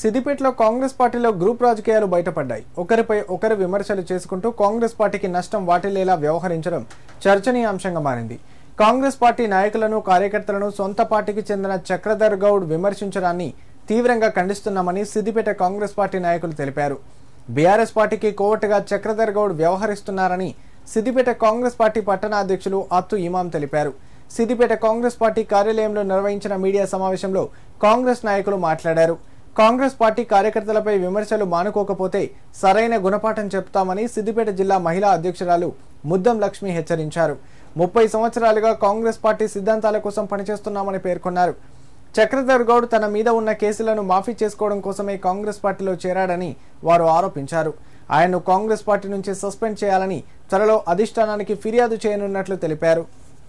సిద్దిపేటలో కాంగ్రెస్ పార్టీలో గ్రూప్ రాజకీయాలు బయటపడ్డాయి ఒకరిపై ఒకరు విమర్శలు చేసుకుంటూ కాంగ్రెస్ పార్టీకి నష్టం వాటిల్లేలా వ్యవహరించడం చర్చనీయాంశంగా మారింది కాంగ్రెస్ పార్టీ నాయకులను కార్యకర్తలను సొంత పార్టీకి చెందిన చక్రధర్ గౌడ్ విమర్శించడాన్ని తీవ్రంగా ఖండిస్తున్నామని సిద్దిపేట కాంగ్రెస్ పార్టీ నాయకులు తెలిపారు బీఆర్ఎస్ పార్టీకి కోవట్టుగా చక్రధర్ గౌడ్ వ్యవహరిస్తున్నారని సిద్దిపేట కాంగ్రెస్ పార్టీ పట్టణ అధ్యక్షులు అత్తు ఇమాం తెలిపారు సిద్దిపేట కాంగ్రెస్ పార్టీ కార్యాలయంలో నిర్వహించిన మీడియా సమావేశంలో కాంగ్రెస్ నాయకులు మాట్లాడారు కాంగ్రెస్ పార్టీ కార్యకర్తలపై విమర్శలు మానుకోకపోతే సరైన గుణపాఠం చెప్తామని సిద్దిపేట జిల్లా మహిళా అధ్యక్షురాలు ముద్దం లక్ష్మి హెచ్చరించారు ముప్పై సంవత్సరాలుగా కాంగ్రెస్ పార్టీ సిద్ధాంతాల కోసం పనిచేస్తున్నామని పేర్కొన్నారు చక్రధర్ గౌడ్ తన మీద ఉన్న కేసులను మాఫీ చేసుకోవడం కోసమే కాంగ్రెస్ పార్టీలో చేరాడని వారు ఆరోపించారు ఆయన్ను కాంగ్రెస్ పార్టీ నుంచి సస్పెండ్ చేయాలని త్వరలో అధిష్టానానికి ఫిర్యాదు చేయనున్నట్లు తెలిపారు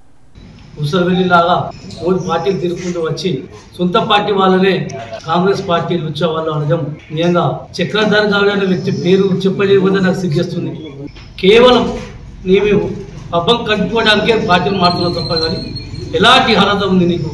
ఉసరవెల్లిలాగా ఓడి పార్టీలు తిరుగుకుంటూ వచ్చి సొంత పార్టీ వాళ్ళనే కాంగ్రెస్ పార్టీ లుచ్చా వాళ్ళు అనడం నిజంగా చక్రధర్ గారు అనే వ్యక్తి పేరు చెప్పలేకపోతే నాకు సిగ్గేస్తుంది కేవలం నీవు పబ్బం కట్టుకోవడానికే పార్టీలు మారుతున్నావు తప్ప కానీ ఎలాంటి అర్హత ఉంది నీకు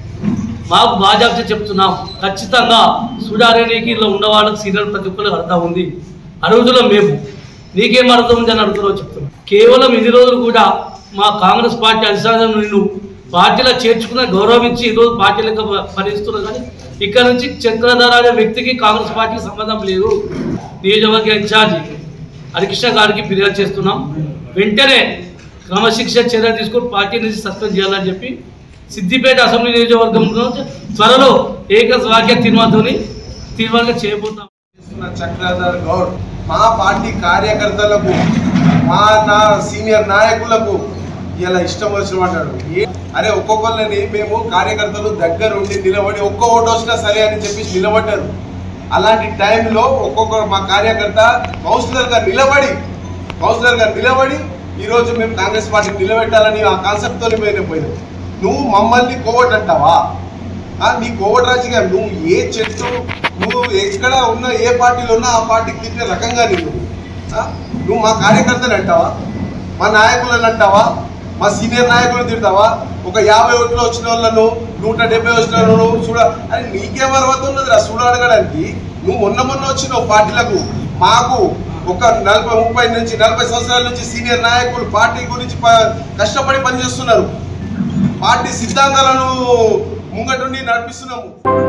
మాకు బాజాబ్తా చెప్తున్నాం ఖచ్చితంగా సుడారేనికి ఇలా ఉన్న వాళ్ళకి సీనియర్ ప్రతి ఒక్కరికి అర్థం ఉంది అరుగుదల మేము నీకేం అర్థం ఉంది అని అడుగుతున్నావు చెప్తున్నాం కేవలం ఇన్ని రోజులు కూడా మా కాంగ్రెస్ పార్టీ అధిష్టానం నిన్ను పార్టీలో చేర్చుకున్న గౌరవించి ఈరోజు పార్టీలకు పనిస్తున్నా కానీ ఇక్కడ నుంచి చక్రధర అనే వ్యక్తికి కాంగ్రెస్ పార్టీకి సంబంధం లేదు నియోజకవర్గ ఇన్ఛార్జి హరికృష్ణ గారికి ఫిర్యాదు చేస్తున్నాం వెంటనే క్రమశిక్షణ చర్య తీసుకొని పార్టీ నుంచి సస్పెండ్ చేయాలని చెప్పి సిద్దిపేట అసెంబ్లీ నియోజకవర్గంలో త్వరలో ఏకవాక్య తీర్మానంతోని తీర్మానంగా చేయబోతాం చేస్తున్న చక్రధర్ గౌడ్ మా పార్టీ కార్యకర్తలకు మా నా సీనియర్ నాయకులకు ఇలా ఇష్టం వచ్చిన అంటాడు ఏ- అరే ఒక్కొక్కరిని మేము కార్యకర్తలు దగ్గర ఉండి నిలబడి ఒక్క ఓటు వచ్చినా సరే అని చెప్పి నిలబడ్డారు అలాంటి టైంలో ఒక్కొక్క మా కార్యకర్త కౌన్సిలర్గా నిలబడి కౌన్సిలర్గా నిలబడి ఈరోజు మేము కాంగ్రెస్ పార్టీ నిలబెట్టాలని ఆ కాన్సెప్ట్తో మేము పోయినాం నువ్వు మమ్మల్ని కోవట్ అంటావా ఆ, నీ కోవట్ రాజకీయం నువ్వు ఏ చెట్టు నువ్వు ఎక్కడ ఉన్నా ఏ పార్టీలో ఉన్నా ఆ పార్టీకి తిట్టిన రకంగా నీవు ఆ, నువ్వు మా కార్యకర్తలు అంటావా మా నాయకులను అంటావా మా సీనియర్ నాయకులను తిడతావా ఒక యాభై ఓట్లు వచ్చిన వాళ్ళను నూట డెబ్బై వచ్చిన వాళ్ళను చూడ అరే నీకేం అర్హత ఉన్నది రా చూడ అడగడానికి నువ్వు మొన్న మొన్న వచ్చినావు పార్టీలకు మాకు ఒక నలభై ముప్పై నుంచి నలభై సంవత్సరాల నుంచి సీనియర్ నాయకులు పార్టీ గురించి ప- కష్టపడి పనిచేస్తున్నారు పార్టీ సిద్ధాంతాలను ముంగటుండి నడిపిస్తున్నాము